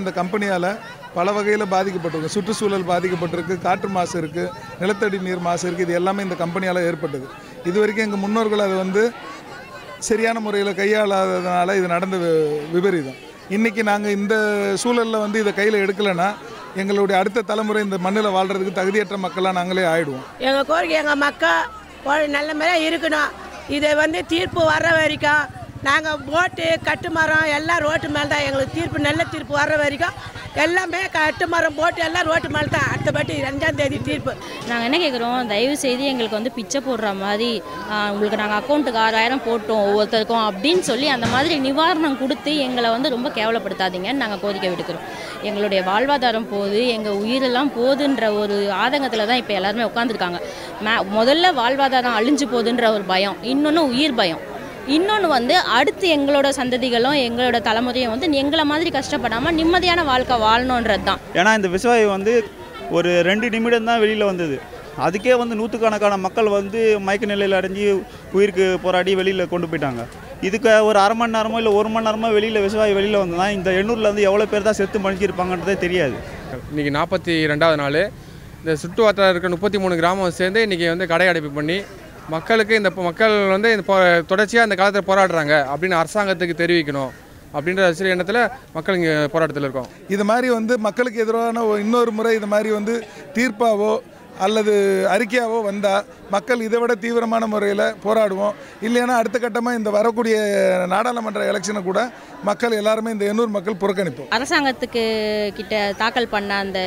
இந்த கம்பெனியால் பல வகையில் பாதிக்கப்பட்டிருக்கு சுற்றுச்சூழல் பாதிக்கப்பட்டிருக்கு காற்று மாசு இருக்குது நிலத்தடி நீர் மாசு இருக்குது இது எல்லாமே இந்த கம்பெனியால் ஏற்பட்டது இது வரைக்கும் எங்கள் முன்னோர்கள் அதை வந்து சரியான முறையில் கையாளாததுனால இது நடந்த வி- விபரீதம் இன்றைக்கி நாங்கள் இந்த சூழலில் வந்து இதை கையில் எடுக்கலைன்னா எங்களுடைய அடுத்த தலைமுறை இந்த மண்ணில் வாழ்கிறதுக்கு தகுதியற்ற மக்களாக நாங்களே ஆயிடுவோம் எங்கள் கோரிக்கை எங்கள் மக்கள் ஒரு நல்ல முறையாக இருக்கணும் இதை வந்து தீர்ப்பு வர்ற வரைக்கும் நாங்கள் போட்டு கட்டுமரம் எல்லாம் ரோட்டு மேலே தான் எங்களுக்கு தீர்ப்பு நல்ல தீர்ப்பு வர்ற வரைக்கும் எல்லாமே கட்டுமரம் போட்டு எல்லாம் ரோட்டு மேலே தான் அடுத்தபடி ரெண்டாம் தேதி தீர்ப்பு நாங்கள் என்ன கேட்குறோம் தயவு செய்து எங்களுக்கு வந்து பிச்சை போடுற மாதிரி ஆ, உங்களுக்கு நாங்கள் அக்கௌண்ட்டுக்கு ஆறாயிரம் போட்டோம் ஒவ்வொருத்தருக்கும் அப்படின்னு சொல்லி அந்த மாதிரி நிவாரணம் கொடுத்து எங்களை வந்து ரொம்ப கேவலப்படுத்தாதீங்கன்னு நாங்கள் கோரிக்கை விடுக்கிறோம் எங்களுடைய வாழ்வாதாரம் போகுது எங்கள் உயிரெல்லாம் போகுதுன்ற ஒரு ஆதங்கத்தில் தான் இப்போ எல்லாருமே உட்காந்துருக்காங்க மே முதல்ல வாழ்வாதாரம் அழிஞ்சு போகுதுன்ற ஒரு பயம் இன்னொன்று உயிர் பயம் இன்னொன்று வந்து அடுத்து எங்களோட சந்ததிகளும் எங்களோட தலைமுறையும் வந்து எங்களை மாதிரி கஷ்டப்படாமல் நிம்மதியான வாழ்க்கை வாழணுன்றது தான் ஏன்னா இந்த விஷவாயு வந்து ஒரு ரெண்டு நிமிடம் தான் வெளியில் வந்தது அதுக்கே வந்து நூற்றுக்கணக்கான மக்கள் வந்து மயக்க நிலையில் அடைஞ்சு உயிருக்கு போராடி வெளியில் கொண்டு போயிட்டாங்க இதுக்கு ஒரு அரை மணி நேரமோ இல்லை ஒரு மணி நேரமோ வெளியில் விஷவாயு வெளியில் வந்ததுனா இந்த எண்ணூரில் வந்து எவ்வளோ பேர் தான் செத்து மணிச்சிருப்பாங்கன்றதே தெரியாது இன்றைக்கி நாற்பத்தி ரெண்டாவது நாள் இந்த சுற்று வட்டாரம் இருக்க முப்பத்தி மூணு கிராமம் சேர்ந்து இன்றைக்கி வந்து கடை அடைப்பு பண்ணி மக்களுக்கு இந்த பொ- மக்கள் வந்து இந்த போ தொடர்ச்சியாக இந்த காலத்தில் போராடுறாங்க அப்படின்னு அரசாங்கத்துக்கு தெரிவிக்கணும் அப்படின்ற சில எண்ணத்தில் மக்கள் இங்கே போராட்டத்தில் இருக்கோம் இது மாதிரி வந்து மக்களுக்கு எதிரான ஒரு இன்னொரு முறை இது மாதிரி வந்து தீர்ப்பாவோ அல்லது அறிக்கையாவோ வந்தால் மக்கள் இதை விட தீவிரமான முறையில் போராடுவோம் இல்லைன்னா அடுத்த கட்டமாக இந்த வரக்கூடிய நாடாளுமன்ற எலெக்ஷனை கூட மக்கள் எல்லாருமே இந்த எண்ணூர் மக்கள் புறக்கணிப்போம் அரசாங்கத்துக்கு கிட்ட தாக்கல் பண்ண அந்த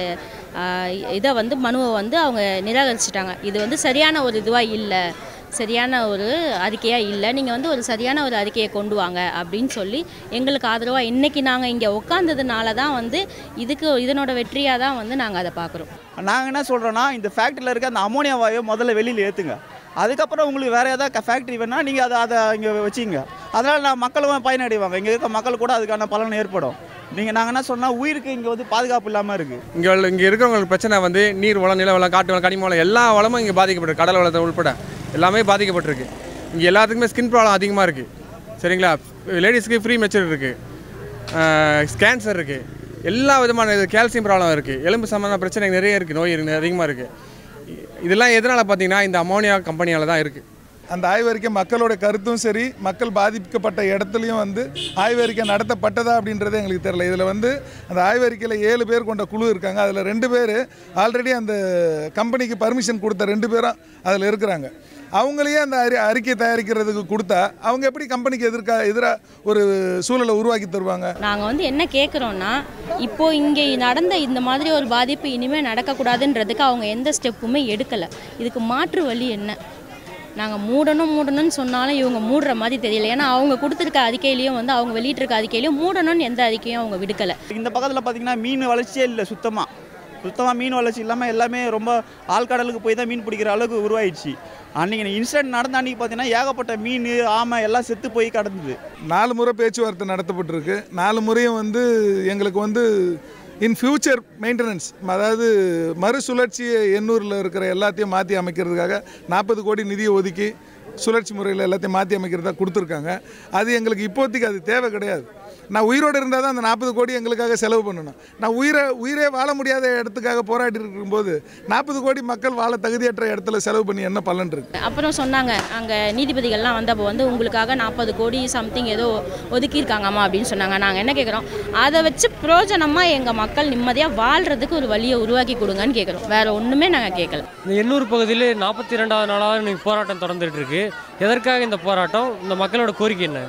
இதை வந்து மனுவை வந்து அவங்க நிராகரிச்சிட்டாங்க இது வந்து சரியான ஒரு இதுவாக இல்லை சரியான ஒரு அறிக்கையாக இல்லை நீங்கள் வந்து ஒரு சரியான ஒரு அறிக்கையை கொண்டு வாங்க அப்படின்னு சொல்லி எங்களுக்கு ஆதரவாக இன்றைக்கி நாங்கள் இங்கே உட்காந்ததுனால தான் வந்து இதுக்கு இதனோட வெற்றியாக தான் வந்து நாங்கள் அதை பார்க்குறோம் நாங்கள் என்ன சொல்கிறோன்னா இந்த ஃபேக்ட்ரியில் இருக்க அந்த அமோனியா வாயுவை முதல்ல வெளியில் ஏற்றுங்க அதுக்கப்புறம் உங்களுக்கு வேறு ஏதாவது ஃபேக்ட்ரி வேணால் நீங்கள் அதை அதை இங்கே வச்சிங்க அதனால் நான் மக்களும் பயனடைவாங்க இங்கே இருக்க மக்கள் கூட அதுக்கான பலன் ஏற்படும் நீங்கள் நாங்கள் என்ன சொன்னால் உயிருக்கு இங்கே வந்து பாதுகாப்பு இல்லாமல் இருக்குது இங்கே உள்ள- இங்கே இருக்கிறவங்களுக்கு பிரச்சனை வந்து நீர் வளம் நில வளம் காட்டு வளம் கனிம வளம் எல்லா வளமும் இங்கே பாதிக்கப்பட்டிருக்கு கடல் வளத்தை உள்பட எல்லாமே பாதிக்கப்பட்டிருக்கு இங்கே எல்லாத்துக்குமே ஸ்கின் ப்ராப்ளம் அதிகமாக இருக்குது சரிங்களா லேடிஸ்க்கு ஃப்ரீ மெச்சூர் இருக்குது கேன்சர் இருக்குது எல்லா விதமான கால்சியம் ப்ராப்ளம் இருக்குது எலும்பு சம்மந்தமான பிரச்சனை நிறைய இருக்குது நோய் இருக்கு- அதிகமாக இருக்குது இதெல்லாம் எதனால் பார்த்தீங்கன்னா இந்த அமோனியா கம்பெனியால் தான் இருக்குது அந்த ஆய்வறிக்கை மக்களோட கருத்தும் சரி மக்கள் பாதிக்கப்பட்ட இடத்துலையும் வந்து ஆய்வறிக்கை நடத்தப்பட்டதா அப்படின்றது எங்களுக்கு தெரியல இதில் வந்து அந்த ஆய்வறிக்கையில் ஏழு பேர் கொண்ட குழு இருக்காங்க அதில் ரெண்டு பேர் ஆல்ரெடி அந்த கம்பெனிக்கு பர்மிஷன் கொடுத்த ரெண்டு பேரும் அதில் இருக்கிறாங்க அவங்களையே அந்த அறி அறிக்கை தயாரிக்கிறதுக்கு கொடுத்தா அவங்க எப்படி கம்பெனிக்கு எதிர்க்கா எதிராக ஒரு சூழலை உருவாக்கி தருவாங்க நாங்கள் வந்து என்ன கேட்குறோன்னா இப்போ இங்கே நடந்த இந்த மாதிரி ஒரு பாதிப்பு இனிமேல் நடக்கக்கூடாதுன்றதுக்கு அவங்க எந்த ஸ்டெப்புமே எடுக்கலை இதுக்கு மாற்று வழி என்ன நாங்கள் மூடணும் மூடணும்னு சொன்னாலும் இவங்க மூடுற மாதிரி தெரியல ஏன்னா அவங்க கொடுத்துருக்க அறிக்கையிலையும் வந்து அவங்க வெளியிட்டிருக்க அறிக்கையிலையும் மூடணும்னு எந்த அறிக்கையும் அவங்க விடுக்கலை இந்த பக்கத்தில் பார்த்தீங்கன்னா மீன் வளர்ச்சியே இல்லை சுத்தமாக சுத்தமாக மீன் வளர்ச்சி இல்லாமல் எல்லாமே ரொம்ப ஆழ்கடலுக்கு போய் தான் மீன் பிடிக்கிற அளவுக்கு உருவாயிடுச்சு அன்றைக்கி இன்சிடென்ட் நடந்த அன்றைக்கி பார்த்தீங்கன்னா ஏகப்பட்ட மீன் ஆமை எல்லாம் செத்து போய் கிடந்தது நாலு முறை பேச்சுவார்த்தை நடத்தப்பட்டிருக்கு நாலு முறையும் வந்து எங்களுக்கு வந்து இன் ஃபியூச்சர் மெயின்டெனன்ஸ் அதாவது மறுசுழற்சியை எண்ணூரில் இருக்கிற எல்லாத்தையும் மாற்றி அமைக்கிறதுக்காக நாற்பது கோடி நிதியை ஒதுக்கி சுழற்சி முறையில் எல்லாத்தையும் மாற்றி அமைக்கிறதா கொடுத்துருக்காங்க அது எங்களுக்கு இப்போதைக்கு அது தேவை கிடையாது நான் உயிரோடு இருந்தால் தான் அந்த நாற்பது கோடி எங்களுக்காக செலவு பண்ணணும் நான் உயிரை உயிரே வாழ முடியாத இடத்துக்காக போராடி இருக்கும்போது நாற்பது கோடி மக்கள் வாழ தகுதியற்ற இடத்துல செலவு பண்ணி என்ன பலன் இருக்கு அப்புறம் சொன்னாங்க அங்கே நீதிபதிகள்லாம் வந்தப்போ வந்து உங்களுக்காக நாற்பது கோடி சம்திங் ஏதோ ஒதுக்கியிருக்காங்கம்மா அப்படின்னு சொன்னாங்க நாங்கள் என்ன கேட்குறோம் அதை வச்சு பிரயோஜனமாக எங்கள் மக்கள் நிம்மதியாக வாழ்கிறதுக்கு ஒரு வழியை உருவாக்கி கொடுங்கன்னு கேட்குறோம் வேறு ஒன்றுமே நாங்கள் கேட்கல இந்த எண்ணூர் பகுதியில் நாற்பத்தி ரெண்டாவது நாளாக இன்னைக்கு போராட்டம் தொடர்ந்துட்டு இருக்கு எதற்காக இந்த போராட்டம் இந்த மக்களோட கோரிக்கை என்ன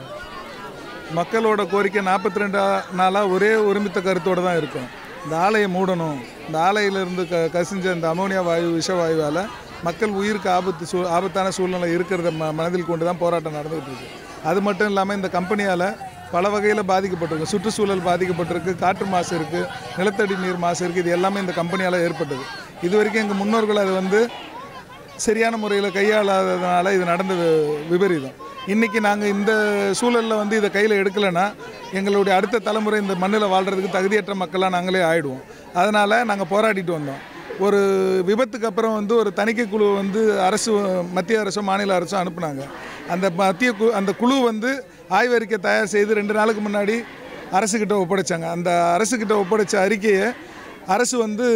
மக்களோட கோரிக்கை நாற்பத்தி ரெண்டு நாளாக ஒரே ஒருமித்த கருத்தோடு தான் இருக்கும் இந்த ஆலையை மூடணும் இந்த ஆலையிலிருந்து க கசிஞ்ச இந்த அமோனியா வாயு விஷவாயுவால் மக்கள் உயிருக்கு ஆபத்து சூ ஆபத்தான சூழ்நிலை இருக்கிறத ம மனதில் கொண்டு தான் போராட்டம் நடந்துகிட்டு இருக்கு அது மட்டும் இல்லாமல் இந்த கம்பெனியால் பல வகையில் பாதிக்கப்பட்டிருக்கு சுற்றுச்சூழல் பாதிக்கப்பட்டிருக்கு காற்று மாசு இருக்குது நிலத்தடி நீர் மாசு இருக்குது இது எல்லாமே இந்த கம்பெனியால் ஏற்பட்டது இது வரைக்கும் எங்கள் முன்னோர்கள் அது வந்து சரியான முறையில் கையாளாததுனால இது நடந்த வி- விபரீதம் இன்றைக்கி நாங்கள் இந்த சூழலில் வந்து இதை கையில் எடுக்கலைன்னா எங்களுடைய அடுத்த தலைமுறை இந்த மண்ணில் வாழ்கிறதுக்கு தகுதியற்ற மக்களாக நாங்களே ஆயிடுவோம் அதனால் நாங்கள் போராடிட்டு வந்தோம் ஒரு விபத்துக்கு அப்புறம் வந்து ஒரு தணிக்கை குழு வந்து அரசு மத்திய அரசும் மாநில அரசும் அனுப்புனாங்க அந்த மத்திய கு அந்த குழு வந்து ஆய்வறிக்கை தயார் செய்து ரெண்டு நாளுக்கு முன்னாடி அரசுக்கிட்ட ஒப்படைச்சாங்க அந்த அரசுக்கிட்ட ஒப்படைச்ச அறிக்கையை அரசு வந்து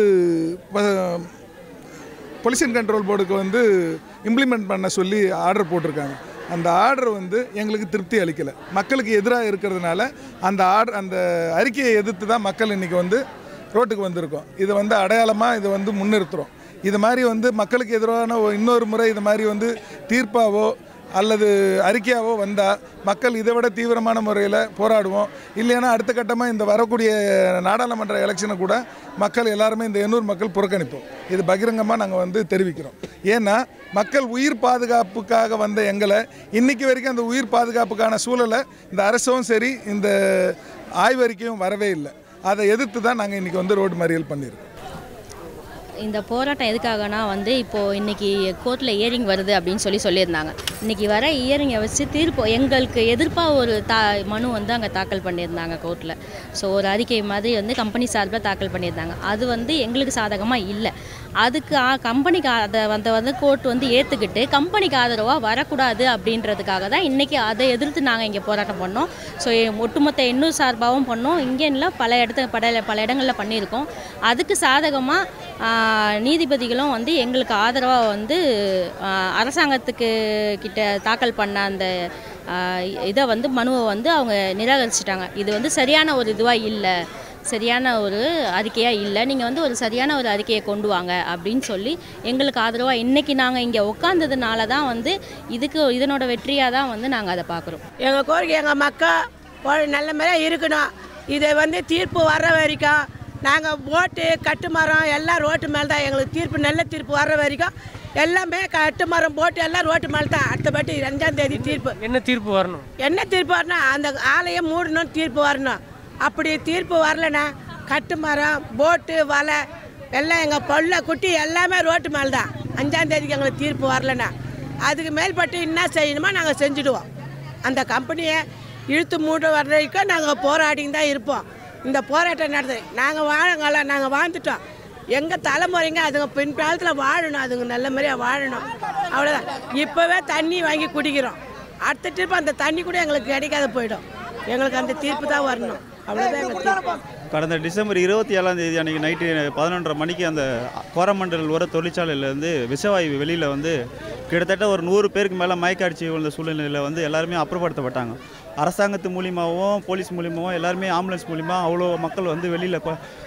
ப- பொல்யூஷன் கண்ட்ரோல் போர்டுக்கு வந்து இம்ப்ளிமெண்ட் பண்ண சொல்லி ஆர்டர் போட்டிருக்காங்க அந்த ஆர்டர் வந்து எங்களுக்கு திருப்தி அளிக்கலை மக்களுக்கு எதிராக இருக்கிறதுனால அந்த ஆர்டர் அந்த அறிக்கையை எதிர்த்து தான் மக்கள் இன்றைக்கி வந்து ரோட்டுக்கு வந்திருக்கோம் இதை வந்து அடையாளமாக இதை வந்து முன்னிறுத்துகிறோம் இது மாதிரி வந்து மக்களுக்கு எதிரான ஒரு- இன்னொரு முறை இது மாதிரி வந்து தீர்ப்பாவோ அல்லது அறிக்கையாவோ வந்தால் மக்கள் இதை விட தீவிரமான முறையில் போராடுவோம் இல்லைன்னா அடுத்த கட்டமாக இந்த வரக்கூடிய நாடாளுமன்ற எலெக்ஷனை கூட மக்கள் எல்லாருமே இந்த எண்ணூர் மக்கள் புறக்கணிப்போம் இது பகிரங்கமாக நாங்கள் வந்து தெரிவிக்கிறோம் ஏன்னா மக்கள் உயிர் பாதுகாப்புக்காக வந்த எங்களை இன்னைக்கு வரைக்கும் அந்த உயிர் பாதுகாப்புக்கான சூழலை இந்த அரசும் சரி இந்த ஆய்வறிக்கையும் வரவே இல்லை அதை எதிர்த்து தான் நாங்கள் இன்றைக்கி வந்து ரோடு மறியல் பண்ணியிருக்கோம் இந்த போராட்டம் எதுக்காகனா வந்து இப்போது இன்றைக்கி கோர்ட்டில் இயரிங் வருது அப்படின்னு சொல்லி சொல்லியிருந்தாங்க இன்றைக்கி வர இயரிங்கை வச்சு தீர்ப்பு எங்களுக்கு எதிர்ப்பாக ஒரு தா மனு வந்து அங்கே தாக்கல் பண்ணியிருந்தாங்க கோர்ட்டில் ஸோ ஒரு அறிக்கை மாதிரி வந்து கம்பெனி சார்பில் தாக்கல் பண்ணியிருந்தாங்க அது வந்து எங்களுக்கு சாதகமாக இல்லை அதுக்கு ஆ- கம்பெனிக்கு அதை வந்து வந்து கோர்ட் வந்து ஏற்றுக்கிட்டு கம்பெனிக்கு ஆதரவாக வரக்கூடாது அப்படின்றதுக்காக தான் இன்றைக்கி அதை எதிர்த்து நாங்கள் இங்கே போராட்டம் பண்ணோம் ஸோ ஒட்டுமொத்த எண்ணூர் சார்பாகவும் பண்ணோம் இங்கேனில் பல இடத்து பல பல இடங்களில் பண்ணியிருக்கோம் அதுக்கு சாதகமாக நீதிபதிகளும் வந்து எங்களுக்கு ஆதரவாக வந்து ஆ, அரசாங்கத்துக்கு கிட்ட தாக்கல் பண்ண அந்த ஆ, இதை வந்து மனுவை வந்து அவங்க நிராகரிச்சிட்டாங்க இது வந்து சரியான ஒரு இதுவாக இல்லை சரியான ஒரு அறிக்கையாக இல்லை நீங்கள் வந்து ஒரு சரியான ஒரு அறிக்கையை கொண்டு வாங்க அப்படின்னு சொல்லி எங்களுக்கு ஆதரவாக இன்றைக்கி நாங்கள் இங்கே உட்காந்ததுனால தான் வந்து இதுக்கு இதனோட வெற்றியாக தான் வந்து நாங்கள் அதை பார்க்குறோம் எங்கள் கோரிக்கை எங்கள் மக்கள் ஒரு நல்ல மாதிரியாக இருக்கணும் இதை வந்து தீர்ப்பு வர்ற வரைக்கும் நாங்கள் ஓட்டு கட்டுமரம் எல்லாம் ரோட்டு மேலே தான் எங்களுக்கு தீர்ப்பு நல்ல தீர்ப்பு வர்ற வரைக்கும் எல்லாமே கட்டுமரம் போட்டு எல்லாம் ரோட்டு மேலே தான் அடுத்தபடி ரெண்டாம் தேதி தீர்ப்பு என்ன தீர்ப்பு வரணும் என்ன தீர்ப்பு வரணும் அந்த ஆலையை மூடணும் தீர்ப்பு வரணும் அப்படி தீர்ப்பு வரலனா கட்டுமரம் போட்டு வலை எல்லாம் எங்கள் பொல்ல குட்டி எல்லாமே ரோட்டு மேலே தான் அஞ்சாம் தேதிக்கு எங்களுக்கு தீர்ப்பு வரலனா அதுக்கு மேல்பட்டு என்ன செய்யணுமோ நாங்கள் செஞ்சுடுவோம் அந்த கம்பெனியை இழுத்து மூட வர்ற வரைக்கும் நாங்கள் போராடின்னு தான் இருப்போம் இந்த போராட்டம் நடந்தது நாங்கள் வாழங்கள நாங்கள் வாழ்ந்துட்டோம் எங்கள் தலைமுறைங்க அதுங்க பின் காலத்தில் வாழணும் அதுங்க நல்ல மாதிரியாக வாழணும் அவ்வளோதான் இப்போவே தண்ணி வாங்கி குடிக்கிறோம் அடுத்த ட்ரிப் அந்த தண்ணி கூட எங்களுக்கு கிடைக்காத போயிடும் எங்களுக்கு அந்த தீர்ப்பு தான் வரணும் அவ்வளோதான் எங்கள் தீர்ப்பு கடந்த டிசம்பர் இருபத்தி ஏழாம் தேதி அன்றைக்கி நைட்டு பதினொன்றரை மணிக்கு அந்த கோரமண்டல் உர தொழிற்சாலையிலேருந்து விஷவாயு வெளியில் வந்து கிட்டத்தட்ட ஒரு நூறு பேருக்கு மேலே மயக்காட்சி விழுந்த சூழ்நிலையில் வந்து எல்லாருமே அப்புறப்படுத்தப்பட்டாங்க அரசாங்கத்து மூலியமாகவும் போலீஸ் மூலியமாகவும் எல்லாருமே ஆம்புலன்ஸ் மூலிமா அவ்வளோ மக்கள் வந்து வெளியில்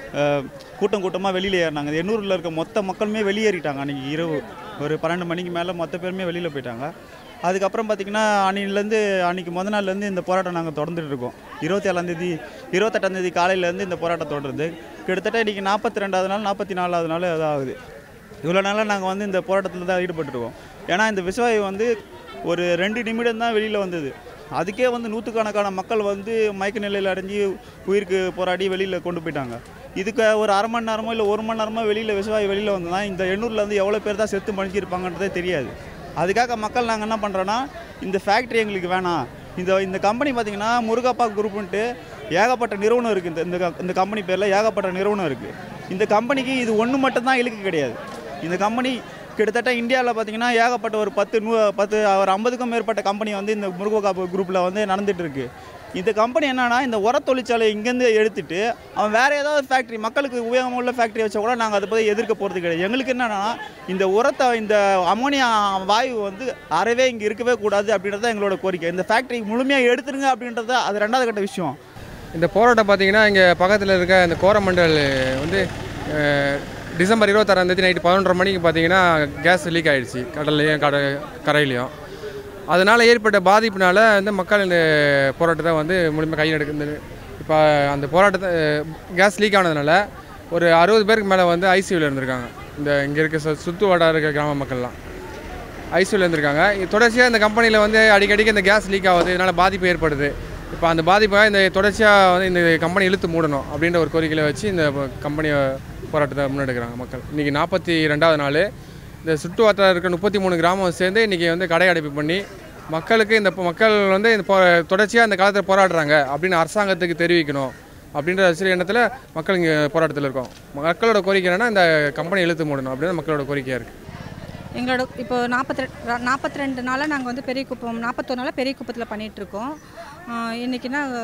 கூட்டம் கூட்டமாக வெளியில் ஏறினாங்க எண்ணூரில் இருக்க மொத்த மக்களுமே வெளியேறிட்டாங்க அன்றைக்கி இரவு ஒரு பன்னெண்டு மணிக்கு மேலே மொத்த பேருமே வெளியில் போயிட்டாங்க அதுக்கப்புறம் பார்த்திங்கன்னா அன்னையிலேருந்து அன்றைக்கி முத நாள்லேருந்து இந்த போராட்டம் நாங்கள் தொடர்ந்துட்டு இருக்கோம் இருபத்தி ஏழாந்தேதி இருபத்தெட்டாந்தேதி காலையிலேருந்து இந்த போராட்டம் தொடருது கிட்டத்தட்ட இன்றைக்கி நாற்பத்தி ரெண்டாவது நாள் நாற்பத்தி நாலாவது நாள் அதாகுது இவ்வளோ நாளாக நாங்கள் வந்து இந்த போராட்டத்தில் தான் ஈடுபட்டுருக்கோம் ஏன்னா இந்த விஷவாயு வந்து ஒரு ரெண்டு நிமிடம் தான் வெளியில் வந்தது அதுக்கே வந்து நூற்றுக்கணக்கான மக்கள் வந்து மயக்க நிலையில் அடைஞ்சு உயிருக்கு போராடி வெளியில் கொண்டு போயிட்டாங்க இதுக்கு ஒரு அரை மணி நேரமோ இல்லை ஒரு மணி நேரமோ வெளியில் விஷவாயு வெளியில் வந்ததுனா இந்த எண்ணூரில் வந்து எவ்வளோ பேர் தான் செத்து மடிஞ்சிருப்பாங்கன்றதே தெரியாது அதுக்காக மக்கள் நாங்கள் என்ன பண்ணுறோன்னா இந்த ஃபேக்ட்ரி எங்களுக்கு வேணாம் இந்த இந்த கம்பெனி பார்த்தீங்கன்னா முருகப்பா குரூப்புன்ட்டு ஏகப்பட்ட நிறுவனம் இருக்குது இந்த இந்த க- இந்த கம்பெனி பேரில் ஏகப்பட்ட நிறுவனம் இருக்குது இந்த கம்பெனிக்கு இது ஒன்று மட்டும்தான் இழுக்கு கிடையாது இந்த கம்பெனி கிட்டத்தட்ட இந்தியாவில் பார்த்தீங்கன்னா ஏகப்பட்ட ஒரு பத்து நூ பத்து ஒரு ஐம்பதுக்கும் மேற்பட்ட கம்பெனி வந்து இந்த முருகக்காப்பு குரூப்பில் வந்து நடந்துட்டு இருக்கு இந்த கம்பெனி என்னன்னா இந்த உர தொழிற்சாலை இங்கேருந்து எடுத்துட்டு அவன் வேற ஏதாவது ஃபேக்ட்ரி மக்களுக்கு உபயோகமுள்ள ஃபேக்ட்ரி வச்சா கூட நாங்கள் அதை பற்றி எதிர்க்க போகிறது கிடையாது எங்களுக்கு என்னன்னா இந்த உரத்தை இந்த அமோனியா வாயு வந்து அறவே இங்கே இருக்கவே கூடாது அப்படின்றது தான் எங்களோட கோரிக்கை இந்த ஃபேக்ட்ரி முழுமையாக எடுத்துருங்க அப்படின்றது அது ரெண்டாவது கட்ட விஷயம் இந்த போராட்டம் பார்த்தீங்கன்னா இங்கே பக்கத்தில் இருக்க இந்த கோரமண்டல் வந்து அஹ், டிசம்பர் இருபத்தாறாம் தேதி நைட்டு பதினொன்றரை மணிக்கு பார்த்தீங்கன்னா கேஸ் லீக் ஆயிடுச்சு கடல்லையும் கட கரையிலையும் அதனால் ஏற்பட்ட பாதிப்புனால வந்து மக்கள் இந்த போராட்டத்தை வந்து முழுமையாக கையில் எடுக்கிறது இப்போ அந்த போராட்டத்தை கேஸ் லீக் ஆனதுனால ஒரு அறுபது பேருக்கு மேலே வந்து ஐசியூவில் இருந்திருக்காங்க இந்த இங்கே இருக்க சு சுற்று வட்டார இருக்க கிராம மக்கள்லாம் ஐசியூவில் இருந்திருக்காங்க இது தொடர்ச்சியாக இந்த கம்பெனியில் வந்து அடிக்கடிக்கு இந்த கேஸ் லீக் ஆகுது இதனால் பாதிப்பு ஏற்படுது இப்போ அந்த பாதிப்பாக இந்த தொடர்ச்சியாக வந்து இந்த கம்பெனி இழுத்து மூடணும் அப்படின்ற ஒரு கோரிக்கையை வச்சு இந்த கம்பெனியை போராட்டத்தை முன்னெடுக்கிறாங்க மக்கள் இன்றைக்கி நாற்பத்தி ரெண்டாவது நாள் இந்த சுற்று வட்டார இருக்க முப்பத்தி மூணு கிராமம் சேர்ந்து இன்றைக்கி வந்து கடை அடைப்பு பண்ணி மக்களுக்கு இந்த பொ- மக்கள் வந்து இந்த போ தொடர்ச்சியாக இந்த காலத்தில் போராடுறாங்க அப்படின்னு அரசாங்கத்துக்கு தெரிவிக்கணும் அப்படின்ற சில எண்ணத்தில் மக்கள் இங்கே போராட்டத்தில் இருக்கோம் மக்களோட கோரிக்கை என்னன்னா இந்த கம்பெனி இழுத்து மூடணும் அப்படின்னு மக்களோட கோரிக்கையாக இருக்குது எங்களோட இப்போ நாற்பத்தி நாற்பத்தி ரெண்டு நாளாக நாங்கள் வந்து பெரிய குப்பம் நாற்பத்தொரு நாளாக பெரிய குப்பத்தில் பண்ணிகிட்ருக்கோம் இன்றைக்கினா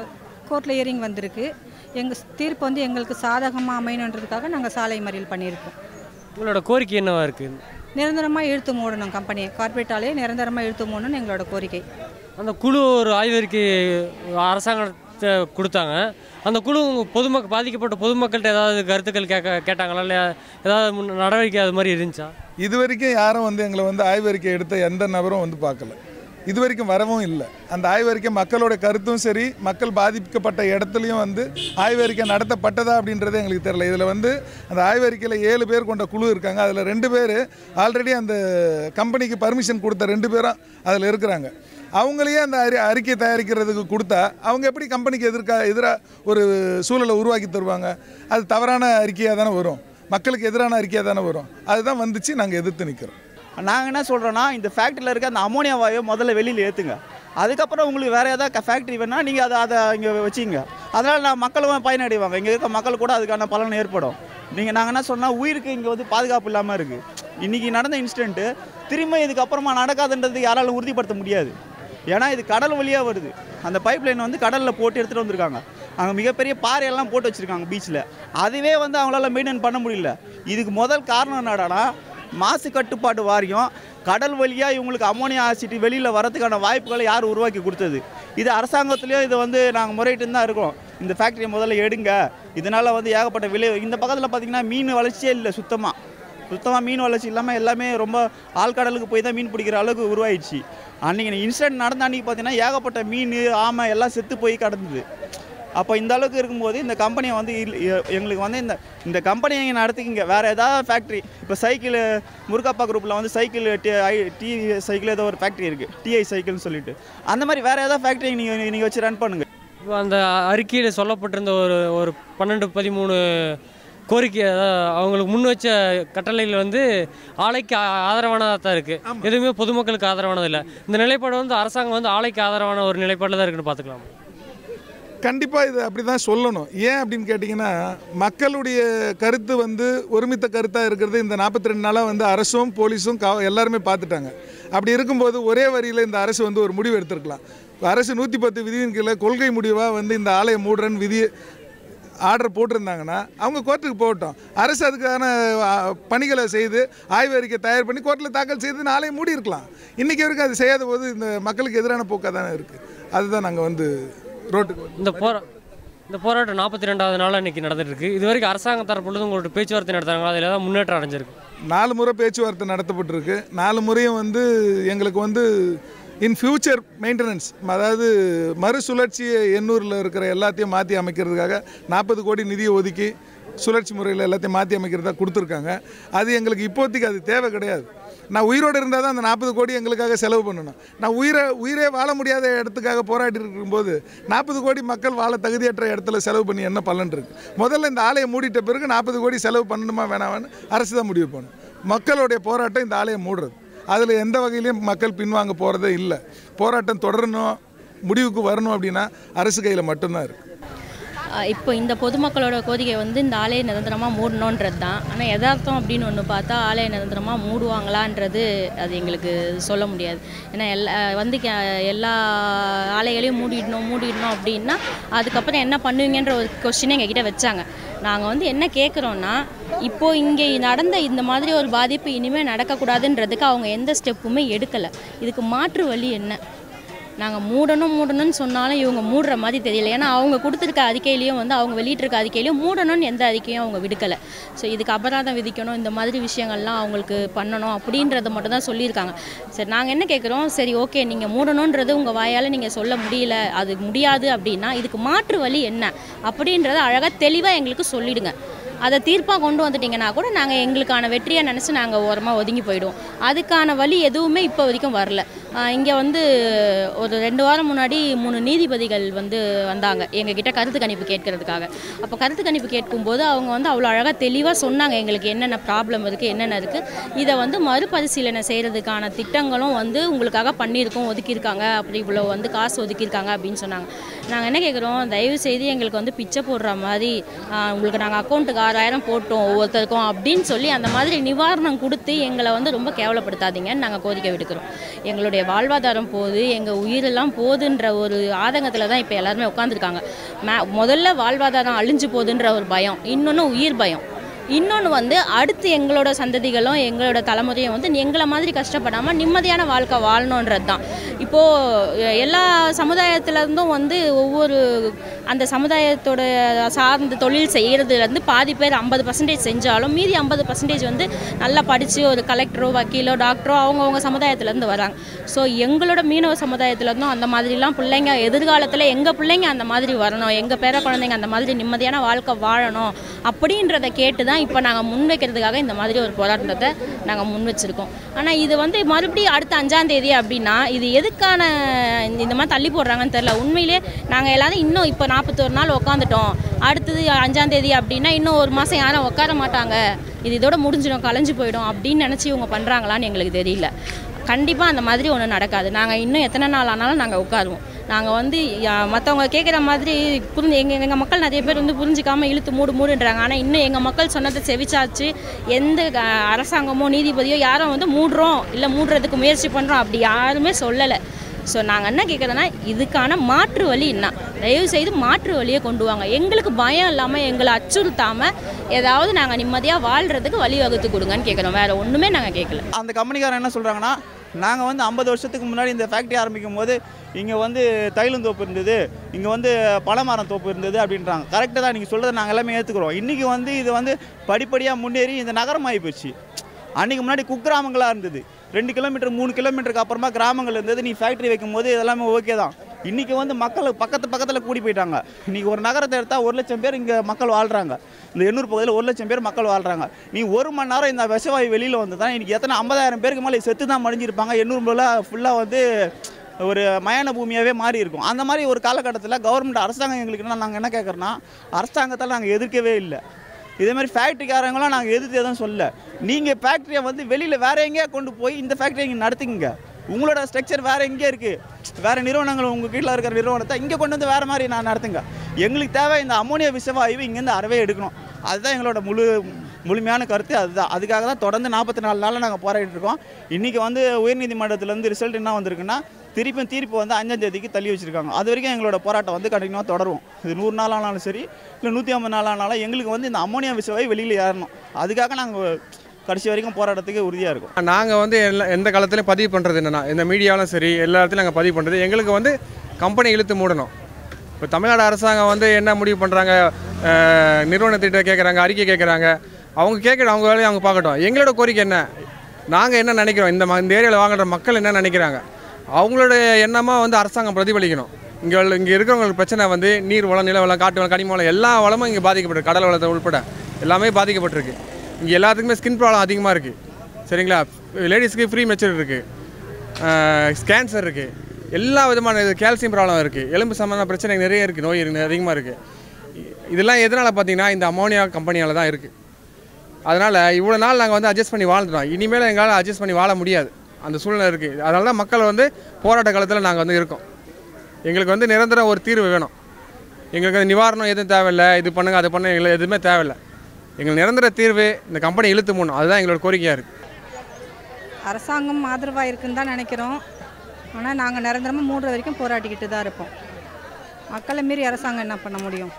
கோர்ட்டில் ஹியரிங் வந்திருக்கு எங்கள் தீர்ப்பு வந்து எங்களுக்கு சாதகமாக அமையணுன்றதுக்காக நாங்கள் சாலை மறியல் பண்ணியிருக்கோம் உங்களோட கோரிக்கை என்னவா இருக்குது நிரந்தரமாக இழுத்து மூடணும் கம்பெனியை கார்ப்பரேட் ஆலையை நிரந்தரமாக இழுத்து மூடணும்னு எங்களோட கோரிக்கை அந்த குழு ஒரு ஆய்வறிக்கை அரசாங்கத்தை கொடுத்தாங்க அந்த குழு பொதுமக்கள் பாதிக்கப்பட்ட பொதுமக்கள்கிட்ட ஏதாவது கருத்துக்கள் கேட்க கேட்டாங்களா இல்லை ஏதாவது முன் நடவடிக்கை அது மாதிரி இருந்துச்சா இது வரைக்கும் யாரும் வந்து எங்களை வந்து ஆய்வறிக்கை எடுத்த எந்த நபரும் வந்து பார்க்கல இது வரைக்கும் வரவும் இல்லை அந்த ஆய்வறிக்கை மக்களோட கருத்தும் சரி மக்கள் பாதிக்கப்பட்ட இடத்துலையும் வந்து ஆய்வறிக்கை நடத்தப்பட்டதா அப்படின்றது எங்களுக்கு தெரியல இதில் வந்து அந்த ஆய்வறிக்கையில் ஏழு பேர் கொண்ட குழு இருக்காங்க அதில் ரெண்டு பேர் ஆல்ரெடி அந்த கம்பெனிக்கு பர்மிஷன் கொடுத்த ரெண்டு பேரும் அதில் இருக்கிறாங்க அவங்களையே அந்த அறி அறிக்கை தயாரிக்கிறதுக்கு கொடுத்தா அவங்க எப்படி கம்பெனிக்கு எதிர்க்கா எதிராக ஒரு சூழலை உருவாக்கி தருவாங்க அது தவறான அறிக்கையாக தானே வரும் மக்களுக்கு எதிரான அறிக்கையாக தானே வரும் அதுதான் வந்துச்சு நாங்கள் எதிர்த்து நிற்கிறோம் நாங்கள் என்ன சொல்கிறோன்னா இந்த ஃபேக்ட்ரியில் இருக்க அந்த அமோனியா வாயு முதல்ல வெளியில் ஏற்றுங்க அதுக்கப்புறம் உங்களுக்கு வேறு ஏதாவது ஃபேக்ட்ரி வேணால் நீங்கள் அதை அதை இங்கே வச்சிங்க அதனால் நான் மக்களும் பயனடைவாங்க இங்கே இருக்க மக்கள் கூட அதுக்கான பலன் ஏற்படும் நீங்கள் நாங்கள் என்ன சொன்னால் உயிருக்கு இங்கே வந்து பாதுகாப்பு இல்லாமல் இருக்குது இன்றைக்கி நடந்த இன்சிடெண்ட்டு திரும்ப இதுக்கப்புறமா நடக்காதுன்றது யாராலும் உறுதிப்படுத்த முடியாது ஏன்னா இது கடல் வழியாக வருது அந்த பைப் லைன் வந்து கடலில் போட்டு எடுத்துகிட்டு வந்திருக்காங்க அங்கே மிகப்பெரிய பாறையெல்லாம் போட்டு வச்சுருக்காங்க பீச்சில் அதுவே வந்து அவங்களால மெயின்டைன் பண்ண முடியல இதுக்கு முதல் காரணம் என்னடானா மாசு கட்டுப்பாடு வாரியம் கடல் வழியாக இவங்களுக்கு அமோனியா ஆசிட் வெளியில் வரதுக்கான வாய்ப்புகளை யார் உருவாக்கி கொடுத்தது இது அரசாங்கத்துலேயும் இதை வந்து நாங்கள் முறையிட்டு தான் இருக்கோம் இந்த ஃபேக்ட்ரியை முதல்ல எடுங்க இதனால் வந்து ஏகப்பட்ட விலை இந்த பக்கத்தில் பார்த்தீங்கன்னா மீன் வளர்ச்சியே இல்லை சுத்தமாக சுத்தமாக மீன் வளர்ச்சி இல்லாமல் எல்லாமே ரொம்ப ஆழ்கடலுக்கு போய் தான் மீன் பிடிக்கிற அளவுக்கு உருவாயிடுச்சு அன்றைக்கி இன்சிடென்ட் நடந்த அன்றைக்கி பார்த்தீங்கன்னா ஏகப்பட்ட மீன் ஆமை எல்லாம் செத்து போய் கிடந்தது அப்போ இந்த அளவுக்கு இருக்கும்போது இந்த கம்பெனியை வந்து இல்ல- எ- எங்களுக்கு வந்து இந்த இந்த கம்பெனியை இங்கே நடத்திக்கிங்க வேறு ஏதாவது ஃபேக்ட்ரி இப்போ சைக்கிள் முருகாப்பா குரூப்பில் வந்து cycle T I T cycle ஏதோ ஒரு ஃபேக்ட்ரி இருக்குது டிஐ சைக்கிள்னு சொல்லிட்டு அந்த மாதிரி வேறு ஏதாவது ஃபேக்ட்ரி நீங்கள் நீங்கள் வச்சு ரன் பண்ணுங்கள் இப்போ அந்த அறிக்கையில் சொல்லப்பட்டிருந்த ஒரு ஒரு பன்னெண்டு பதிமூணு கோரிக்கை அதாவது அவங்களுக்கு முன் வச்ச கட்டளைகள் வந்து ஆலைக்கு ஆ- ஆதரவானதாக தான் இருக்குது எதுவுமே பொதுமக்களுக்கு ஆதரவானது இல்லை இந்த நிலைப்பாடு வந்து அரசாங்கம் வந்து ஆலைக்கு ஆதரவான ஒரு நிலைப்பாடில் தான் இருக்குன்னு பார்த்துக்கலாம் கண்டிப்பாக இது அப்படி தான் சொல்லணும் ஏன் அப்படின்னு கேட்டிங்கன்னா மக்களுடைய கருத்து வந்து ஒருமித்த கருத்தாக இருக்கிறது இந்த நாற்பத்தி ரெண்டு நாளாக வந்து அரசும் போலீஸும் கா எல்லாருமே பார்த்துட்டாங்க அப்படி இருக்கும்போது ஒரே வரியில் இந்த அரசு வந்து ஒரு முடிவு எடுத்திருக்கலாம் அரசு நூற்றி பத்து விதியின் கீழே கொள்கை முடிவாக வந்து இந்த ஆலய மூடுறன்னு விதி ஆர்டர் போட்டிருந்தாங்கன்னா அவங்க கோர்ட்டுக்கு போகட்டும் அரசு அதுக்கான ஆ, பணிகளை செய்து ஆய்வறிக்கை தயார் பண்ணி கோர்ட்டில் தாக்கல் செய்து நாளை மூடி இருக்கலாம் இன்றைக்கி வரைக்கும் அது செய்யாத போது இந்த மக்களுக்கு எதிரான போக்காக தானே இருக்குது அதுதான் நாங்கள் வந்து ரோட்டுக்கு வந்து இந்த போரா இந்த போராட்டம் நாற்பத்தி ரெண்டாவது நாள் இன்னைக்கு நடந்துட்டு இருக்கு இது வரைக்கும் அரசாங்கம் தரப்புல உங்களோட பேச்சுவார்த்தை நடத்துறாங்களா அதில் ஏதாவது முன்னேற்றம் அடைஞ்சிருக்கு நாலு முறை பேச்சுவார்த்தை நடத்தப்பட்டிருக்கு நாலு முறையும் வந்து எங்களுக்கு வந்து இன் ஃபியூச்சர் மெயின்டெனன்ஸ் அதாவது மறுசுழற்சி எண்ணூரில் இருக்கிற எல்லாத்தையும் மாற்றி அமைக்கிறதுக்காக நாற்பது கோடி நிதியை ஒதுக்கி சுழற்சி முறையில் எல்லாத்தையும் மாற்றி அமைக்கிறதா கொடுத்துருக்காங்க அது எங்களுக்கு இப்போதைக்கு அது தேவை கிடையாது நான் உயிரோடு இருந்தால் தான் அந்த நாற்பது கோடி எங்களுக்காக செலவு பண்ணணும் நான் உயிரை உயிரே வாழ முடியாத இடத்துக்காக போராடி இருக்கும்போது நாற்பது கோடி மக்கள் வாழ தகுதியற்ற இடத்துல செலவு பண்ணி என்ன பலன் இருக்கு முதல்ல இந்த ஆலையை மூடிட்ட பிறகு நாற்பது கோடி செலவு பண்ணணுமா வேணாமான்னு அரசு தான் முடிவு பண்ணும் மக்களுடைய போராட்டம் இந்த ஆலையை மூடுறது அதில் எந்த வகையிலையும் மக்கள் பின்வாங்க போகிறதே இல்லை போராட்டம் தொடரணும் முடிவுக்கு வரணும் அப்படின்னா அரசு கையில் மட்டும்தான் இருக்குது ஆஹ் இப்போ இந்த பொதுமக்களோட கோரிக்கை வந்து இந்த ஆலய நிரந்தரமாக மூடணுன்றது தான் ஆனால் யதார்த்தம் அப்படின்னு ஒன்று பார்த்தா ஆலய நிரந்தரமாக மூடுவாங்களான்றது அது எங்களுக்கு சொல்ல முடியாது ஏன்னா எல்லா வந்து கே- எல்லா ஆலைகளையும் மூடிடணும் மூடிடணும் அப்படின்னா அதுக்கப்புறம் என்ன பண்ணுவீங்கன்ற ஒரு கொஸ்டினை எங்ககிட்ட வச்சாங்க நாங்கள் வந்து என்ன கேட்குறோன்னா இப்போ இங்கே நடந்த இந்த மாதிரி ஒரு பாதிப்பு இனிமேல் நடக்கக்கூடாதுன்றதுக்கு அவங்க எந்த ஸ்டெப்புமே எடுக்கலை இதுக்கு மாற்று வழி என்ன நாங்கள் மூடணும் மூடணும்னு சொன்னாலும் இவங்க மூடுற மாதிரி தெரியல ஏன்னா அவங்க கொடுத்துருக்க அறிக்கையிலையும் வந்து அவங்க வெளியிட்டிருக்க அறிக்கையிலையும் மூடணும்னு எந்த அறிக்கையும் அவங்க விடுக்கலை ஸோ இதுக்கு அபராதம் விதிக்கணும் இந்த மாதிரி விஷயங்கள்லாம் அவங்களுக்கு பண்ணணும் அப்படின்றத மட்டும் தான் சொல்லியிருக்காங்க சரி நாங்கள் என்ன கேட்குறோம் சரி ஓகே நீங்கள் மூடணுன்றது உங்கள் வாயால் நீங்கள் சொல்ல முடியல அது முடியாது அப்படின்னா இதுக்கு மாற்று வழி என்ன அப்படின்றத அழகாக தெளிவாக எங்களுக்கு சொல்லிடுங்க அதை தீர்ப்பாக கொண்டு வந்துட்டீங்கன்னா கூட நாங்கள் எங்களுக்கான வெற்றியை நினச்சி நாங்கள் ஓரமாக ஒதுங்கி போயிடுவோம் அதுக்கான வழி எதுவுமே இப்போ வரைக்கும் வரல இங்கே வந்து ஒரு ரெண்டு வாரம் முன்னாடி மூணு நீதிபதிகள் வந்து வந்தாங்க எங்ககிட்ட கருத்து கணிப்பு கேட்கறதுக்காக அப்போ கருத்து கணிப்பு கேட்கும்போது அவங்க வந்து அவ்வளோ அழகாக தெளிவாக சொன்னாங்க எங்களுக்கு என்னென்ன ப்ராப்ளம் இருக்குது என்னென்ன இருக்குது இதை வந்து மறுபரிசீலனை செய்கிறதுக்கான திட்டங்களும் வந்து உங்களுக்காக பண்ணியிருக்கோம் ஒதுக்கியிருக்காங்க அப்படி இவ்வளோ வந்து காசு ஒதுக்கியிருக்காங்க அப்படின்னு சொன்னாங்க நாங்கள் என்ன கேட்குறோம் தயவு செய்து எங்களுக்கு வந்து பிச்சை போடுற மாதிரி ஆஹ், உங்களுக்கு நாங்கள் அக்கௌண்ட்டுக்கு ஆறாயிரம் போட்டோம் ஒவ்வொருத்தருக்கும் அப்படின்னு சொல்லி அந்த மாதிரி நிவாரணம் கொடுத்து எங்களை வந்து ரொம்ப கேவலப்படுத்தாதீங்கன்னு நாங்கள் கோரிக்கை விடுக்கிறோம் எங்களுடைய வாழ்வாதாரம் போகுது எங்கள் உயிரெல்லாம் போகுதுன்ற ஒரு ஆதங்கத்தில் தான் இப்போ எல்லாருமே உட்காந்துருக்காங்க மே முதல்ல வாழ்வாதாரம் அழிஞ்சு போகுதுன்ற ஒரு பயம் இன்னொன்று உயிர் பயம் இன்னொன்று வந்து அடுத்து எங்களோட சந்ததிகளும் எங்களோட தலைமுறையும் வந்து எங்களை மாதிரி கஷ்டப்படாமல் நிம்மதியான வாழ்க்கை வாழணுன்றது தான் இப்போது எல்லா சமுதாயத்துலேருந்தும் வந்து ஒவ்வொரு அந்த சமுதாயத்தோட சார்ந்த தொழில் செய்கிறதுலேருந்து பாதி பேர் ஐம்பது பர்சன்டேஜ் செஞ்சாலும் மீதி ஐம்பது பர்சன்டேஜ் வந்து நல்லா படித்து ஒரு கலெக்டரோ வக்கீலோ டாக்டரோ அவங்கவுங்க சமுதாயத்துலேருந்து வராங்க ஸோ எங்களோட மீனவ சமுதாயத்துலேருந்தும் அந்த மாதிரிலாம் பிள்ளைங்க எதிர்காலத்தில் எங்கள் பிள்ளைங்க அந்த மாதிரி வரணும் எங்கள் பேர குழந்தைங்க அந்த மாதிரி நிம்மதியான வாழ்க்கை வாழணும் அப்படின்றத கேட்டு தான் இப்போ நாங்கள் முன் வைக்கிறதுக்காக இந்த மாதிரி ஒரு போராட்டத்தை நாங்கள் முன் வச்சுருக்கோம் ஆனால் இது வந்து மறுபடியும் அடுத்த அஞ்சாம் தேதி அப்படின்னா இது எதுக்கான இந்த- இந்த மாதிரி தள்ளி போடுறாங்கன்னு தெரில உண்மையிலே நாங்கள் எல்லாரும் இன்னும் இப்போ நாற்பத்தோரு நாள் உட்காந்துட்டோம் அடுத்தது அஞ்சாம் தேதி அப்படின்னா இன்னும் ஒரு மாதம் யாரும் உட்கார மாட்டாங்க இது இதோட முடிஞ்சிடும் கலைஞ்சு போயிடும் அப்படின்னு நினச்சி இவங்க பண்ணுறாங்களான்னு எங்களுக்கு தெரியல கண்டிப்பாக அந்த மாதிரி ஒன்றும் நடக்காது நாங்கள் இன்னும் எத்தனை நாள் ஆனாலும் நாங்கள் உட்காருவோம் நாங்கள் வந்து மற்றவங்க கேட்குற மாதிரி புரிஞ்சு எங்கள் எங்கள் மக்கள் நிறைய பேர் வந்து புரிஞ்சிக்காமல் இழுத்து மூடு மூடுன்றாங்க ஆனால் இன்னும் எங்கள் மக்கள் சொன்னதை செவிச்சாச்சு எந்த அஹ், அரசாங்கமோ நீதிபதியோ யாரும் வந்து மூடுறோம் இல்லை மூடுறதுக்கு முயற்சி பண்ணுறோம் அப்படி யாருமே சொல்லலை ஸோ நாங்கள் என்ன கேட்குறோன்னா இதுக்கான மாற்று வழி என்ன தயவு செய்து மாற்று வழியை கொண்டு வாங்க எங்களுக்கு பயம் இல்லாமல் எங்களை அச்சுறுத்தாமல் ஏதாவது நாங்கள் நிம்மதியாக வாழ்கிறதுக்கு வழி வகுத்து கொடுங்கன்னு கேட்குறோம் வேறு ஒன்றுமே நாங்கள் கேட்கல அந்த கம்பெனிக்காரன் என்ன சொல்கிறாங்கன்னா நாங்கள் வந்து ஐம்பது வருஷத்துக்கு முன்னாடி இந்த ஃபேக்ட்ரி ஆரம்பிக்கும் போது இங்கே வந்து தைலம் தோப்பு இருந்தது இங்கே வந்து பழமரம் தோப்பு இருந்தது அப்படின்றாங்க கரெக்டாக தான் நீங்கள் சொல்கிறத நாங்கள் எல்லாமே ஏற்றுக்கிறோம் இன்றைக்கி வந்து இது வந்து படிப்படியாக முன்னேறி இந்த நகரமாகி போச்சு அன்றைக்கி முன்னாடி குக்கிராமங்களாக இருந்தது ரெண்டு கிலோமீட்டர் மூணு கிலோமீட்டருக்கு அப்புறமா கிராமங்கள் இருந்தது நீ ஃபேக்ட்ரி வைக்கும் போது இதெல்லாமே ஓகே தான் இன்றைக்கி வந்து மக்கள் பக்கத்து பக்கத்தில் கூடி போயிட்டாங்க இன்றைக்கி ஒரு நகரத்தை எடுத்தால் ஒரு லட்சம் பேர் இங்கே மக்கள் வாழ்கிறாங்க இந்த எண்ணூர் பகுதியில் ஒரு லட்சம் பேர் மக்கள் வாழ்கிறாங்க நீ ஒரு மணி நேரம் இந்த விஷவாயு வெளியில் வந்து தான் இன்றைக்கி எத்தனை ஐம்பதாயிரம் பேருக்கு மேலே செத்து தான் மடிஞ்சிருப்பாங்க எண்ணூர் ஃபுல்லாக வந்து ஒரு மயான பூமியாகவே மாறி இருக்கும் அந்த மாதிரி ஒரு காலகட்டத்தில் கவர்மெண்ட் அரசாங்கம் எங்களுக்கு என்ன நாங்கள் என்ன கேட்குறோன்னா அரசாங்கத்தால் நாங்கள் எதிர்க்கவே இல்லை இதே மாதிரி ஃபேக்ட்ரிக்காரங்களாம் நாங்கள் எதிர்த்து எதுவும் சொல்ல நீங்கள் ஃபேக்ட்ரியை வந்து வெளியில் வேற எங்கேயா கொண்டு போய் இந்த ஃபேக்ட்ரியை இங்கே நடத்துங்க உங்களோட ஸ்ட்ரக்சர் வேறு எங்கே இருக்குது வேறு நிறுவனங்கள் உங்கள் கீழே இருக்கிற நிறுவனத்தை இங்கே கொண்டு வந்து வேறு மாதிரி நான் நடத்துங்க எங்களுக்கு தேவை இந்த அமோனியா விஷவாயு இங்கேருந்து அறவே எடுக்கணும் அதுதான் எங்களோட முழு முழுமையான கருத்து அதுதான் அதுக்காக தான் தொடர்ந்து நாற்பத்தி நாலு நாளில் நாங்கள் போராடிட்டு இருக்கோம் இன்றைக்கி வந்து உயர்நீதிமன்றத்துலேருந்து ரிசல்ட் என்ன வந்திருக்குன்னா திருப்பியும் தீர்ப்பு வந்து அஞ்சாம் தேதிக்கு தள்ளி வச்சிருக்காங்க அது வரைக்கும் எங்களோட போராட்டம் வந்து கண்டினியூவாக தொடரும் இது நூறு நாள் ஆனாலும் சரி இல்லை நூற்றி ஐம்பது நாள் ஆனாலும் எங்களுக்கு வந்து இந்த அமோனியா விஷவாயு வெளியில் ஏறணும் அதுக்காக நாங்கள் கடைசி வரைக்கும் போராட்டத்துக்கு உறுதியாக இருக்கும் நாங்கள் வந்து எல்லா எந்த காலத்துலையும் பதிவு பண்ணுறது என்னென்னா இந்த மீடியாவிலும் சரி எல்லா இடத்துலையும் நாங்கள் பதிவு பண்ணுறது எங்களுக்கு வந்து கம்பெனி இழுத்து மூடணும் இப்போ தமிழ்நாடு அரசாங்கம் வந்து என்ன முடிவு பண்ணுறாங்க நிறுவனத்திட்ட கேட்குறாங்க அறிக்கை கேட்குறாங்க அவங்க கேட்குற அவங்க வேலையை அவங்க பார்க்கட்டும் எங்களோட கோரிக்கை என்ன நாங்கள் என்ன நினைக்கிறோம் இந்த ம- இந்த ஏரியாவில் வாங்குற மக்கள் என்ன நினைக்கிறாங்க அவங்களோட எண்ணமாக வந்து அரசாங்கம் பிரதிபலிக்கணும் இங்கே இங்கே இருக்கிறவங்களுக்கு பிரச்சனை வந்து நீர் வளம் நில வளம் காட்டு வளம் கனிம வளம் எல்லா வளமும் இங்கே பாதிக்கப்பட்டிருக்கு கடல் வளத்தை உள்பட எல்லாமே பாதிக்கப்பட்டிருக்கு இங்கே எல்லாத்துக்குமே ஸ்கின் ப்ராப்ளம் அதிகமாக இருக்குது சரிங்களா லேடிஸ்க்கு ஃப்ரீ மெச்சூர் இருக்குது கேன்சர் இருக்குது எல்லா விதமான இது கால்சியம் ப்ராப்ளம் இருக்குது எலும்பு சம்மந்தமான பிரச்சனை நிறைய இருக்குது நோய் இருக்கு அதிகமாக இருக்குது இதெல்லாம் எதனால் பார்த்தீங்கன்னா இந்த அமோனியா கம்பெனியால் தான் இருக்குது அதனால் இவ்வளோ நாள் நாங்கள் வந்து அட்ஜஸ்ட் பண்ணி வாழ்ந்துட்டோம் இனிமேல் எங்களால் அட்ஜஸ்ட் பண்ணி வாழ முடியாது அந்த சூழ்நிலை இருக்குது அதனால தான் மக்கள் வந்து போராட்ட காலத்தில் நாங்கள் வந்து இருக்கோம் எங்களுக்கு வந்து நிரந்தர ஒரு தீர்வு வேணும் எங்களுக்கு வந்து நிவாரணம் எதுவும் தேவையில்லை இது பண்ணுங்க அது பண்ணுங்க எங்களுக்கு எதுவுமே தேவையில்லை எங்களுக்கு நிரந்தர தீர்வு இந்த கம்பெனி இழுத்து மூணும் அதுதான் எங்களோட கோரிக்கையாக இருக்குது அரசாங்கம் ஆதரவாக இருக்குன்னு தான் நினைக்கிறோம் ஆனால் நாங்கள் நிரந்தரமாக மூடுற வரைக்கும் போராடிக்கிட்டு தான் இருப்போம் மக்களை மீறி அரசாங்கம் என்ன பண்ண முடியும்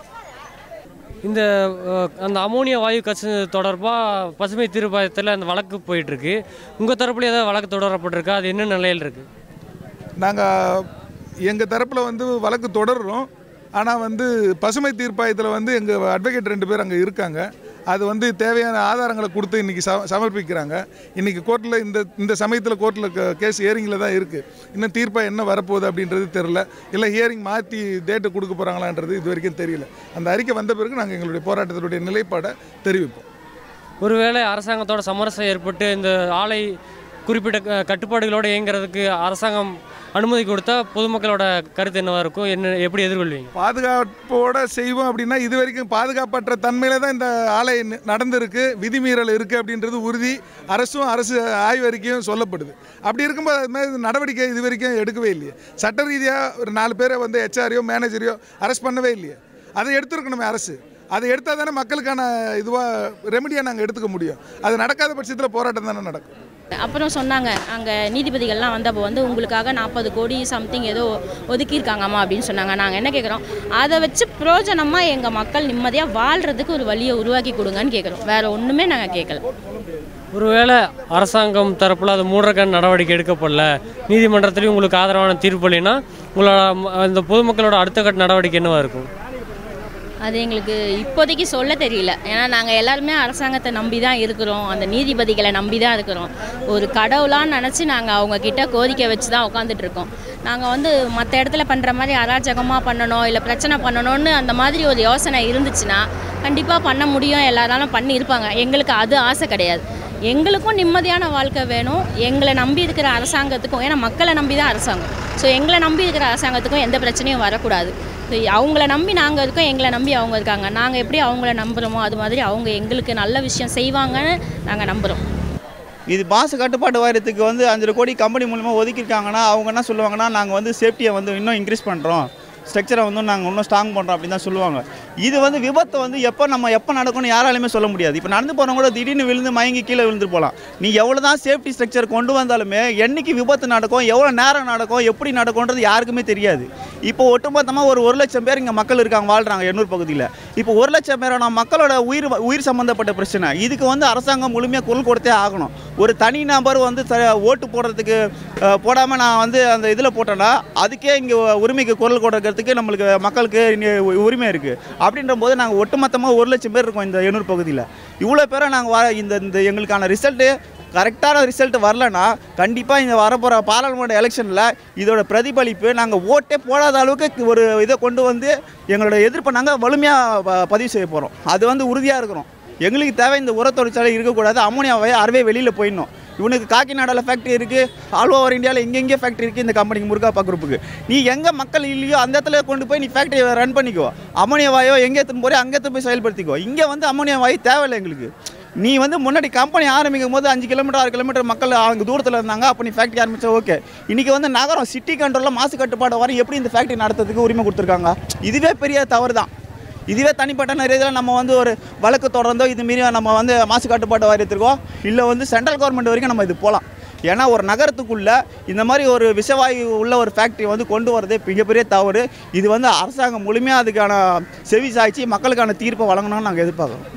இந்த அஹ், அந்த அமோனியா வாயு கசிவு தொடர்பாக பசுமை தீர்ப்பாயத்தில் அந்த வழக்கு போயிட்டுருக்கு உங்கள் தரப்புல ஏதாவது வழக்கு தொடரப்பட்டிருக்கா அது என்ன நிலையில் இருக்குது நாங்கள் எங்கள் தரப்பில் வந்து வழக்கு தொடர்றோம் ஆனால் வந்து பசுமை தீர்ப்பாயத்தில் வந்து எங்கள் அட்வொகேட் ரெண்டு பேர் அங்கே இருக்காங்க அது வந்து தேவையான ஆதாரங்களை கொடுத்து இன்றைக்கி ச சமர்ப்பிக்கிறாங்க இன்றைக்கி கோர்ட்டில் இந்த இந்த சமயத்தில் கோர்ட்டில் கேஸ் ஹியரிங்கில் தான் இருக்குது இன்னும் தீர்ப்பாக என்ன வரப்போகுது அப்படின்றது தெரில இல்லை ஹியரிங் மாற்றி டேட்டு கொடுக்க போகிறாங்களான்றது இது வரைக்கும் தெரியல அந்த அறிக்கை வந்த பிறகு நாங்கள் எங்களுடைய போராட்டத்தினுடைய நிலைப்பாடை தெரிவிப்போம் ஒருவேளை அரசாங்கத்தோட சமரசம் ஏற்பட்டு இந்த ஆலை குறிப்பிட்ட க- கட்டுப்பாடுகளோடு இயங்குறதுக்கு அரசாங்கம் அனுமதி கொடுத்தா பொதுமக்களோட கருத்து என்னவா இருக்கும் என்ன எப்படி எதிர்கொள்வீங்க பாதுகாப்போட செய்வோம் அப்படின்னா இது வரைக்கும் பாதுகாப்பற்ற தன்மையில தான் இந்த ஆலை ந- நடந்திருக்கு விதிமீறல் இருக்குது அப்படின்றது உறுதி அரசும் அரசு ஆய்வறிக்கையும் சொல்லப்படுது அப்படி இருக்கும்போது அது மாதிரி நடவடிக்கை இது வரைக்கும் எடுக்கவே இல்லையே சட்ட ரீதியாக ஒரு நாலு பேரை வந்து ஹெச்ஆரையோ மேனேஜரையோ அரெஸ்ட் பண்ணவே இல்லையே அதை எடுத்துருக்கணுமே அரசு அதை எடுத்தால் தானே மக்களுக்கான இதுவாக ரெமடியாக நாங்கள் எடுத்துக்க முடியும் அது நடக்காத பட்சத்தில் போராட்டம் தானே நடக்கும் அப்புறம் சொன்னாங்க அங்கே நீதிபதிகள்லாம் வந்தப்போ வந்து உங்களுக்காக நாற்பது கோடி சம்திங் ஏதோ ஒதுக்கியிருக்காங்கம்மா அப்படின்னு சொன்னாங்க நாங்கள் என்ன கேட்குறோம் அதை வச்சு பிரயோஜனமாக எங்கள் மக்கள் நிம்மதியாக வாழ்கிறதுக்கு ஒரு வழியை உருவாக்கி கொடுங்கன்னு கேட்குறோம் வேறு ஒன்றுமே நாங்கள் கேட்கல ஒருவேளை அரசாங்கம் தரப்பில் அது மூடுறக்கான நடவடிக்கை எடுக்கப்படல நீதிமன்றத்திலையும் உங்களுக்கு ஆதரவான தீர்ப்பு இல்லைன்னா உங்களோட ம- அந்த பொதுமக்களோட அடுத்த கட்ட நடவடிக்கை என்னவா இருக்கும் அது எங்களுக்கு இப்போதைக்கு சொல்ல தெரியல ஏன்னா நாங்கள் எல்லாருமே அரசாங்கத்தை நம்பி தான் இருக்கிறோம் அந்த நீதிபதிகளை நம்பி தான் இருக்கிறோம் ஒரு கடவுளான்னு நினச்சி நாங்கள் அவங்க கிட்ட கோரிக்கை வச்சு தான் உட்காந்துட்டு இருக்கோம் நாங்கள் வந்து மற்ற இடத்துல பண்ணுற மாதிரி அராஜகமாக பண்ணணும் இல்லை பிரச்சனை பண்ணணும்னு அந்த மாதிரி ஒரு யோசனை இருந்துச்சுன்னா கண்டிப்பாக பண்ண முடியும் எல்லாராலும் பண்ணியிருப்பாங்க எங்களுக்கு அது ஆசை கிடையாது எங்களுக்கும் நிம்மதியான வாழ்க்கை வேணும் எங்களை நம்பி இருக்கிற அரசாங்கத்துக்கும் ஏன்னா மக்களை நம்பி தான் அரசாங்கம் ஸோ எங்களை நம்பி இருக்கிற அரசாங்கத்துக்கும் எந்த பிரச்சனையும் வரக்கூடாது So, அவங்கள நம்பி நாங்கள் இருக்கோம் எங்களை நம்பி அவங்க இருக்காங்க நாங்கள் எப்படி அவங்கள நம்புகிறோமோ அது மாதிரி அவங்க எங்களுக்கு நல்ல விஷயம் செய்வாங்கன்னு நாங்கள் நம்புகிறோம் இது மாசு கட்டுப்பாட்டு வாரியத்துக்கு வந்து அஞ்சரை கோடி கம்பெனி மூலமா ஒதுக்கியிருக்காங்கன்னா அவங்க என்ன சொல்லுவாங்கன்னா நாங்கள் வந்து சேஃப்டியை வந்து இன்னும் இன்க்ரீஸ் பண்ணுறோம் ஸ்ட்ரக்சரை வந்து நாங்கள் இன்னும் ஸ்ட்ராங் பண்ணுறோம் அப்படின்னு தான் சொல்லுவாங்க இது வந்து விபத்து வந்து எப்போ நம்ம எப்போ நடக்கும்னு யாராலையுமே சொல்ல முடியாது இப்போ நடந்து போகிறவங்க கூட திடீர்னு விழுந்து மயங்கி கீழே விழுந்து போகலாம் நீ எவ்வளோ தான் சேஃப்டி ஸ்ட்ரக்சர் கொண்டு வந்தாலுமே என்னைக்கு விபத்து நடக்கும் எவ்வளோ நேரம் நடக்கும் எப்படி நடக்கும்ன்றது யாருக்குமே தெரியாது இப்போ ஒட்டுமொத்தமாக ஒரு ஒரு லட்சம் பேர் இங்கே மக்கள் இருக்காங்க வாழ்கிறாங்க எண்ணூர் பகுதியில் இப்போ ஒரு லட்சம் பேரான மக்களோட உயிர் உயிர் சம்மந்தப்பட்ட பிரச்சனை இதுக்கு வந்து அரசாங்கம் முழுமையாக குரல் கொடுத்தே ஆகணும் ஒரு தனி நபர் வந்து ச ஓட்டு போடுறதுக்கு போடாமல் நான் வந்து அந்த இதில் போட்டேன்னா அதுக்கே இங்கே உரிமைக்கு குரல் கொடுக்கறதுக்கு நம்மளுக்கு மக்களுக்கு இனி உ- உரிமை இருக்குது அப்படின்ற போது நாங்கள் ஒட்டுமொத்தமாக ஒரு லட்சம் பேர் இருக்கோம் இந்த எண்ணூர் பகுதியில் இவ்வளோ பேரை நாங்கள் வர இந்த இந்த எங்களுக்கான ரிசல்ட்டு கரெக்டான ரிசல்ட் வரலன்னா கண்டிப்பாக இந்த வரப்போகிற பாராளுமன்ற எலெக்ஷனில் இதோட பிரதிபலிப்பு நாங்கள் ஓட்டே போடாத அளவுக்கு ஒரு இதை கொண்டு வந்து எங்களோட எதிர்ப்பை நாங்கள் வலிமையாக பதிவு செய்ய போகிறோம் அது வந்து உறுதியாக இருக்கிறோம் எங்களுக்கு தேவை இந்த உர தொழிற்சாலை இருக்கக்கூடாது அம்மோனியாவை அறவே வெளியில் போயிடணும் இவனுக்கு காக்கிநாடாவில் ஃபேக்ட்ரி இருக்குது ஆல் ஓவர் இந்தியாவில் எங்கெங்கே ஃபேக்ட்ரி இருக்குது இந்த கம்பெனிக்கு முருகாப்பா குரூப்புக்கு நீ எங்கே மக்கள் இல்லையோ அந்த இடத்துல கொண்டு போய் நீ ஃபேக்ட்ரி ரன் பண்ணிக்கோ அம்மோனியா வாயோ எங்கே எடுத்துன்னு போறியோ அங்கே எடுத்து போய் செயல்படுத்திக்கோ இங்கே வந்து அம்மோனியா வாயு தேவையில்லை எங்களுக்கு நீ வந்து முன்னாடி கம்பெனி ஆரம்பிக்கும் போது அஞ்சு கிலோமீட்டர் ஆறு கிலோமீட்டர் மக்கள் அவங்க தூரத்தில் இருந்தாங்க அப்போ நீ ஃபேக்ட்ரி ஆரம்பிச்சா ஓகே இன்றைக்கி வந்து நகரம் சிட்டி கண்ட்ரோலில் மாசு கட்டுப்பாடு வர எப்படி இந்த ஃபேக்ட்ரி நடத்துறதுக்கு உரிமை கொடுத்துருக்காங்க இதுவே பெரிய தவறு தான் இதுவே தனிப்பட்ட நிறைய இதில் நம்ம வந்து ஒரு வழக்கு தொடர்ந்தோ இது மீறி நம்ம வந்து மாசு கட்டுப்பாட்டு வாரியத்திற்கோ இல்லை வந்து சென்ட்ரல் கவர்மெண்ட் வரைக்கும் நம்ம இது போகலாம் ஏன்னா ஒரு நகரத்துக்குள்ளே இந்த மாதிரி ஒரு விஷவாயு உள்ள ஒரு ஃபேக்ட்ரி வந்து கொண்டு வரதே மிகப்பெரிய தவறு இது வந்து அரசாங்கம் முழுமையாக அதுக்கான செவி சாய்ச்சி மக்களுக்கான தீர்ப்பை வழங்கணும்னு நாங்கள் எதிர்பார்க்குறோம்